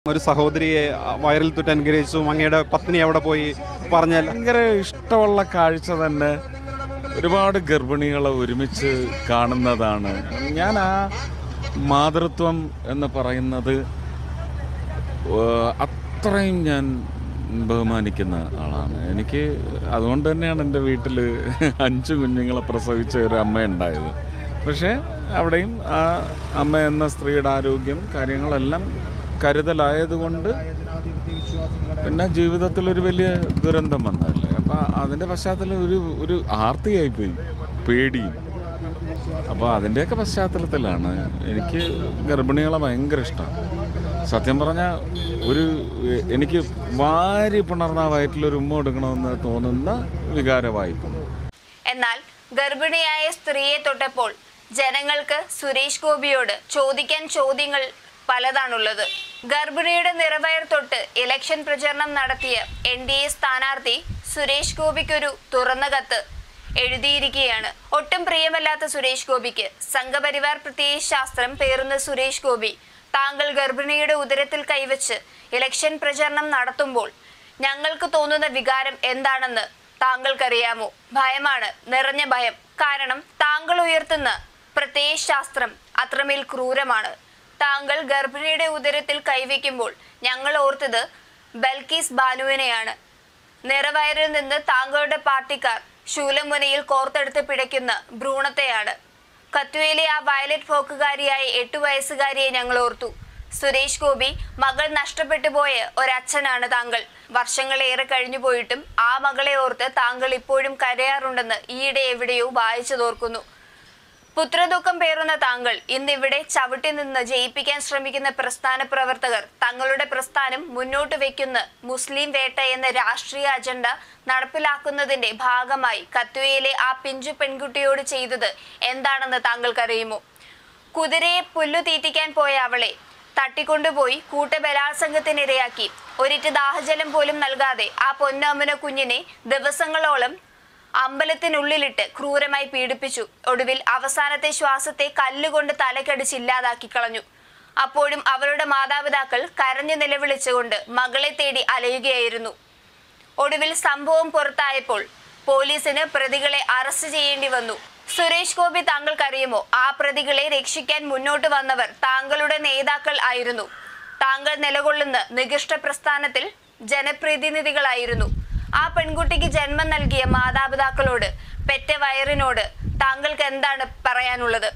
ഒരു സഹോദരിയെ വയറിൽ തൊട്ട് അനുഗ്രഹിച്ചു അങ്ങയുടെ പത്നി അവിടെ പോയി പറഞ്ഞാൽ ഭയങ്കര ഇഷ്ടമുള്ള കാഴ്ച തന്നെ ഒരുപാട് ഗർഭിണികളെ ഒരുമിച്ച് കാണുന്നതാണ് ഞാൻ ആ മാതൃത്വം എന്ന് പറയുന്നത് ഏഹ്, അത്രയും ഞാൻ ബഹുമാനിക്കുന്ന ആളാണ് എനിക്ക് അതുകൊണ്ട് തന്നെയാണ് എൻ്റെ വീട്ടിൽ അഞ്ച് കുഞ്ഞുങ്ങളെ പ്രസവിച്ച ഒരു അമ്മ ഉണ്ടായത് പക്ഷേ അവിടെയും ആ അമ്മ എന്ന സ്ത്രീയുടെ ആരോഗ്യം കാര്യങ്ങളെല്ലാം കരുതലായതുകൊണ്ട് പിന്നെ ജീവിതത്തിൽ ഒരു വലിയ ദുരന്തം വന്നതല്ലേ അപ്പം അതിൻ്റെ പശ്ചാത്തലം ഒരു ഒരു ആർത്തിയായിപ്പോയി പേടിയും അപ്പോൾ അതിൻ്റെയൊക്കെ പശ്ചാത്തലത്തിലാണ് എനിക്ക് ഗർഭിണികളെ ഭയങ്കര ഇഷ്ടമാണ് സത്യം പറഞ്ഞാൽ ഒരു എ- എനിക്ക് വാരി പുണർന്ന ആ വയറ്റിലൊരു ഉമ്മ കൊടുക്കണമെന്ന് തോന്നുന്ന വികാരവായിപ്പുണ്ട് എന്നാൽ ഗർഭിണിയായ സ്ത്രീയെ തൊട്ടപ്പോൾ ജനങ്ങൾക്ക് സുരേഷ് ഗോപിയോട് ചോദിക്കാൻ ചോദ്യങ്ങൾ പലതാണുള്ളത് ഗർഭിണിയുടെ നിറവയർ തൊട്ട് ഇലക്ഷൻ പ്രചരണം നടത്തിയ എൻ ഡി എ സ്ഥാനാർത്ഥി സുരേഷ് ഗോപിക്കൊരു തുറന്ന കത്ത് എഴുതിയിരിക്കുകയാണ് ഒട്ടും പ്രിയമല്ലാത്ത സുരേഷ് ഗോപിക്ക് സംഘപരിവാർ പ്രത്യയശാസ്ത്രം പേറുന്ന സുരേഷ് ഗോപി താങ്കൾ ഗർഭിണിയുടെ ഉദരത്തിൽ കൈവച്ച് ഇലക്ഷൻ പ്രചരണം നടത്തുമ്പോൾ ഞങ്ങൾക്ക് തോന്നുന്ന വികാരം എന്താണെന്ന് താങ്കൾക്കറിയാമോ ഭയമാണ് നിറഞ്ഞ ഭയം കാരണം താങ്കൾ ഉയർത്തുന്ന പ്രത്യയശാസ്ത്രം അത്രമേൽ ക്രൂരമാണ് താങ്കൾ ഗർഭിണിയുടെ ഉദരത്തിൽ കൈവയ്ക്കുമ്പോൾ ഞങ്ങൾ ഓർത്തത് ബൽക്കീസ് ബാനുവിനെയാണ് നിറവയറിൽ നിന്ന് താങ്കളുടെ പാർട്ടിക്കാർ ശൂലമുനയിൽ കോർത്തെടുത്ത് പിടയ്ക്കുന്ന ഭ്രൂണത്തെയാണ് കത്തുവയിലെ ആ വയലറ്റ് ഫോക്കുകാരിയായ എട്ടു വയസ്സുകാരിയെ ഞങ്ങൾ ഓർത്തു സുരേഷ് ഗോപി മകൾ നഷ്ടപ്പെട്ടു പോയ ഒരച്ഛനാണ് താങ്കൾ വർഷങ്ങളേറെ കഴിഞ്ഞു പോയിട്ടും ആ മകളെ ഓർത്ത് താങ്കൾ ഇപ്പോഴും കരയാറുണ്ടെന്ന് ഈയിടെ എവിടെയോ വായിച്ചതോർക്കുന്നു പുത്രദുഃഖം പേറുന്ന താങ്കൾ ഇന്നിവിടെ ചവിട്ടി നിന്ന് ജയിപ്പിക്കാൻ ശ്രമിക്കുന്ന പ്രസ്ഥാന പ്രവർത്തകർ തങ്ങളുടെ പ്രസ്ഥാനം മുന്നോട്ട് വെക്കുന്ന മുസ്ലിം വേട്ട എന്ന രാഷ്ട്രീയ അജണ്ട നടപ്പിലാക്കുന്നതിന്റെ ഭാഗമായി കത്വയിലെ ആ പിഞ്ചു പെൺകുട്ടിയോട് ചെയ്തത് എന്താണെന്ന് താങ്കൾക്കറിയുമോ കുതിരയെ പുല്ലു തീറ്റിക്കാൻ പോയ അവളെ തട്ടിക്കൊണ്ടുപോയി കൂട്ടബലാത്സംഗത്തിനിരയാക്കി ഒരിറ്റ് ദാഹജലം പോലും നൽകാതെ ആ പൊന്നമ്മന കുഞ്ഞിനെ ദിവസങ്ങളോളം അമ്പലത്തിനുള്ളിലിട്ട് ക്രൂരമായി പീഡിപ്പിച്ചു ഒടുവിൽ അവസാനത്തെ ശ്വാസത്തെ കല്ലുകൊണ്ട് തലക്കടിച്ച് ഇല്ലാതാക്കി കളഞ്ഞു അപ്പോഴും അവരുടെ മാതാപിതാക്കൾ കരഞ്ഞു നിലവിളിച്ചുകൊണ്ട് മകളെ തേടി അലയുകയായിരുന്നു ഒടുവിൽ സംഭവം പുറത്തായപ്പോൾ പോലീസിന് പ്രതികളെ അറസ്റ്റ് ചെയ്യേണ്ടി വന്നു സുരേഷ് ഗോപി താങ്കൾക്കറിയുമോ ആ പ്രതികളെ രക്ഷിക്കാൻ മുന്നോട്ട് വന്നവർ താങ്കളുടെ നേതാക്കൾ ആയിരുന്നു താങ്കൾ നിലകൊള്ളുന്ന നികൃഷ്ട പ്രസ്ഥാനത്തിൽ ജനപ്രതിനിധികളായിരുന്നു ആ പെൺകുട്ടിക്ക് ജന്മം നൽകിയ മാതാപിതാക്കളോട് പെറ്റ വയറിനോട് താങ്കൾക്ക് എന്താണ് പറയാനുള്ളത്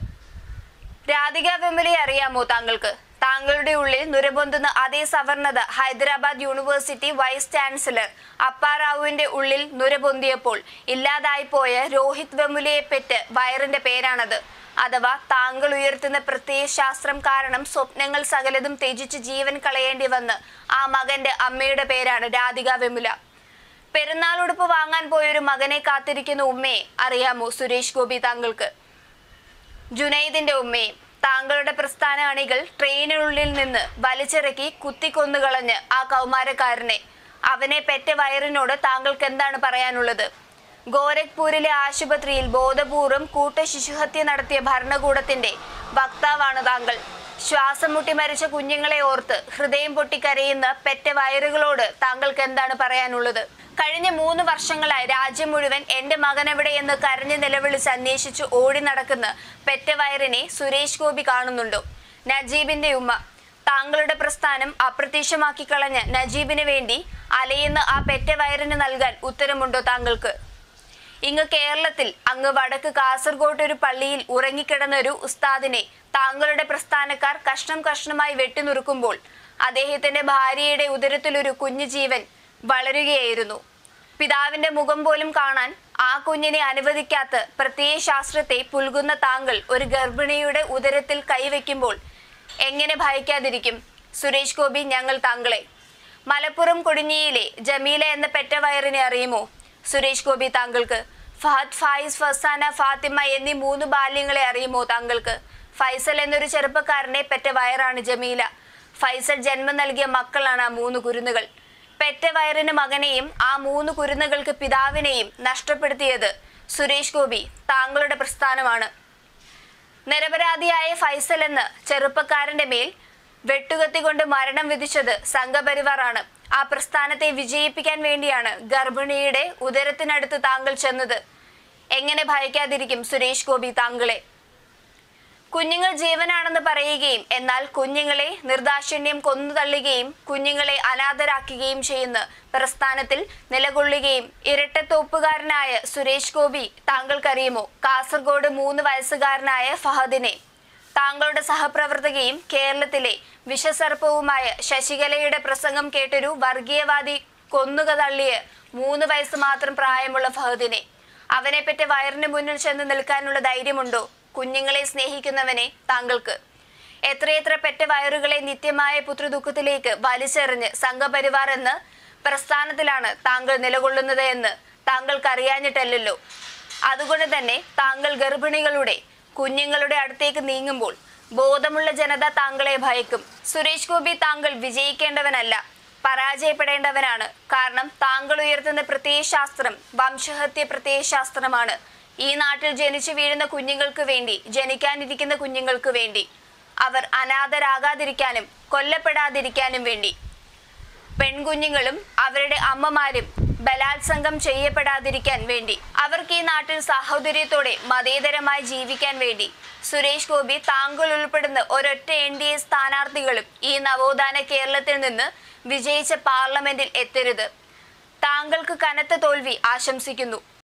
രാധിക വെമ്പലെ അറിയാമോ താങ്കൾക്ക് താങ്കളുടെ ഉള്ളിൽ നുരപൊന്തുന്ന അതേ സവർണത ഹൈദരാബാദ് യൂണിവേഴ്സിറ്റി വൈസ് ചാൻസലർ അപ്പാറാവുവിന്റെ ഉള്ളിൽ നുരപൊന്തിയപ്പോൾ ഇല്ലാതായി പോയ രോഹിത് വെമുലയെ പെറ്റ് വയറിന്റെ പേരാണത് അഥവാ താങ്കൾ ഉയർത്തുന്ന പ്രത്യയശാസ്ത്രം കാരണം സ്വപ്നങ്ങൾ സകലതും ത്യജിച്ച് ജീവൻ കളയേണ്ടി വന്ന് ആ മകന്റെ അമ്മയുടെ പേരാണ് രാധിക വെമുല പെരുന്നാളുടുപ്പ് വാങ്ങാൻ പോയൊരു മകനെ കാത്തിരിക്കുന്ന ഉമ്മയെ അറിയാമോ സുരേഷ് ഗോപി താങ്കൾക്ക് ജുനൈദിന്റെ ഉമ്മയും താങ്കളുടെ പ്രസ്ഥാന അണികൾ ട്രെയിനിനുള്ളിൽ നിന്ന് വലിച്ചിറക്കി കുത്തിക്കൊന്നുകളഞ്ഞ് ആ കൗമാരക്കാരനെ അവനെ പെറ്റ വയറിനോട് താങ്കൾക്ക് എന്താണ് പറയാനുള്ളത് ഗോരഖ്പൂരിലെ ആശുപത്രിയിൽ ബോധപൂർവം കൂട്ട ശിശുഹത്യ നടത്തിയ ഭരണകൂടത്തിന്റെ വക്താവാണ് താങ്കൾ ശ്വാസം മുട്ടി മരിച്ച കുഞ്ഞുങ്ങളെ ഓർത്ത് ഹൃദയം പൊട്ടിക്കരയുന്ന പെറ്റ വയറുകളോട് താങ്കൾക്ക് എന്താണ് പറയാനുള്ളത് കഴിഞ്ഞ മൂന്ന് വർഷങ്ങളായി രാജ്യം മുഴുവൻ എന്റെ മകൻ എവിടെ എന്ന് കരഞ്ഞു നിലവിളിച്ച് അന്വേഷിച്ച് ഓടി നടക്കുന്ന പെറ്റ വയറിനെ സുരേഷ് ഗോപി കാണുന്നുണ്ടോ നജീബിന്റെ ഉമ്മ താങ്കളുടെ പ്രസ്ഥാനം അപ്രത്യക്ഷമാക്കി കളഞ്ഞ നജീബിന് വേണ്ടി അലയുന്ന ആ പെറ്റ വയറിന് നൽകാൻ ഉത്തരമുണ്ടോ താങ്കൾക്ക് ഇങ്ങ് കേരളത്തിൽ അങ്ങ് വടക്ക് കാസർഗോഡ് ഒരു പള്ളിയിൽ ഉറങ്ങിക്കിടന്ന ഒരു ഉസ്താദിനെ താങ്കളുടെ പ്രസ്ഥാനക്കാർ കഷ്ണം കഷ്ണമായി വെട്ടിനുറുക്കുമ്പോൾ അദ്ദേഹത്തിന്റെ ഭാര്യയുടെ ഉദരത്തിലൊരു കുഞ്ഞു ജീവൻ വളരുകയായിരുന്നു പിതാവിന്റെ മുഖം പോലും കാണാൻ ആ കുഞ്ഞിനെ അനുവദിക്കാത്ത പ്രത്യയശാസ്ത്രത്തെ പുൽകുന്ന താങ്കൾ ഒരു ഗർഭിണിയുടെ ഉദരത്തിൽ കൈവയ്ക്കുമ്പോൾ എങ്ങനെ ഭയക്കാതിരിക്കും സുരേഷ് ഗോപി ഞങ്ങൾ താങ്കളെ മലപ്പുറം കൊടിഞ്ഞിയിലെ ജമീല എന്ന പെറ്റ വയറിനെ അറിയുമോ സുരേഷ് ഗോപി താങ്കൾക്ക് ഫഹദ് ഫായിസ് ഫസാന ഫാത്തിമ എന്നീ മൂന്ന് ബാല്യങ്ങളെ അറിയുമോ താങ്കൾക്ക് ഫൈസൽ എന്നൊരു ചെറുപ്പക്കാരനെ പെറ്റ വയറാണ് ജമീല ഫൈസൽ ജന്മം നൽകിയ മക്കളാണ് ആ മൂന്ന് കുരുന്നുകൾ പെറ്റ വയറിന് മകനെയും ആ മൂന്ന് കുരുന്നുകൾക്ക് പിതാവിനെയും നഷ്ടപ്പെടുത്തിയത് സുരേഷ് ഗോപി താങ്കളുടെ പ്രസ്ഥാനമാണ് നിരപരാധിയായ ഫൈസൽ എന്ന ചെറുപ്പക്കാരന്റെ മേൽ വെട്ടുകത്തി കൊണ്ട് മരണം വിധിച്ചത് സംഘപരിവാറാണ് ആ പ്രസ്ഥാനത്തെ വിജയിപ്പിക്കാൻ വേണ്ടിയാണ് ഗർഭിണിയുടെ ഉദരത്തിനടുത്ത് താങ്കൾ ചെന്നത് എങ്ങനെ ഭയക്കാതിരിക്കും സുരേഷ് ഗോപി താങ്കളെ കുഞ്ഞുങ്ങൾ ജീവനാണെന്ന് പറയുകയും എന്നാൽ കുഞ്ഞുങ്ങളെ നിർദാക്ഷിണ്യം കൊന്നു തള്ളുകയും കുഞ്ഞുങ്ങളെ അനാഥരാക്കുകയും ചെയ്യുന്ന പ്രസ്ഥാനത്തിൽ നിലകൊള്ളുകയും ഇരട്ടത്തോപ്പുകാരനായ സുരേഷ് ഗോപി താങ്കൾക്കറിയുമോ കാസർഗോഡ് മൂന്ന് വയസ്സുകാരനായ ഫഹദിനെ താങ്കളുടെ സഹപ്രവർത്തകയും കേരളത്തിലെ വിഷസർപ്പവുമായ ശശികലയുടെ പ്രസംഗം കേട്ടൊരു വർഗീയവാദി കൊന്നുക തള്ളിയ മൂന്ന് വയസ്സ് മാത്രം പ്രായമുള്ള ഫഹദിനെ അവനെപ്പറ്റി വയറിന് മുന്നിൽ ചെന്ന് നിൽക്കാനുള്ള ധൈര്യമുണ്ടോ കുഞ്ഞുങ്ങളെ സ്നേഹിക്കുന്നവനെ താങ്കൾക്ക് എത്രയെത്ര പെറ്റ വയറുകളെ നിത്യമായ പുത്രദുഃഖത്തിലേക്ക് വലിച്ചെറിഞ്ഞ് സംഘപരിവാർ എന്ന പ്രസ്ഥാനത്തിലാണ് താങ്കൾ നിലകൊള്ളുന്നത് എന്ന് താങ്കൾക്ക് അറിയാഞ്ഞിട്ടല്ലല്ലോ അതുകൊണ്ട് തന്നെ താങ്കൾ ഗർഭിണികളുടെ കുഞ്ഞുങ്ങളുടെ അടുത്തേക്ക് നീങ്ങുമ്പോൾ ബോധമുള്ള ജനത താങ്കളെ ഭയക്കും സുരേഷ് ഗോപി താങ്കൾ വിജയിക്കേണ്ടവനല്ല പരാജയപ്പെടേണ്ടവനാണ് കാരണം താങ്കൾ ഉയർത്തുന്ന പ്രത്യയശാസ്ത്രം വംശഹത്യ പ്രത്യയശാസ്ത്രമാണ് ഈ നാട്ടിൽ ജനിച്ചു വീഴുന്ന കുഞ്ഞുങ്ങൾക്ക് വേണ്ടി ജനിക്കാനിരിക്കുന്ന കുഞ്ഞുങ്ങൾക്ക് വേണ്ടി അവർ അനാഥരാകാതിരിക്കാനും കൊല്ലപ്പെടാതിരിക്കാനും വേണ്ടി പെൺകുഞ്ഞുങ്ങളും അവരുടെ അമ്മമാരും ബലാത്സംഗം ചെയ്യപ്പെടാതിരിക്കാൻ വേണ്ടി അവർക്ക് ഈ നാട്ടിൽ സാഹോദര്യത്തോടെ മതേതരമായി ജീവിക്കാൻ വേണ്ടി സുരേഷ് ഗോപി താങ്കൾ ഉൾപ്പെടുന്ന ഒരൊറ്റ എൻ ഡി എ സ്ഥാനാർത്ഥികളും ഈ നവോത്ഥാന കേരളത്തിൽ നിന്ന് വിജയിച്ച പാർലമെന്റിൽ എത്തരുത് താങ്കൾക്ക് കനത്ത തോൽവി ആശംസിക്കുന്നു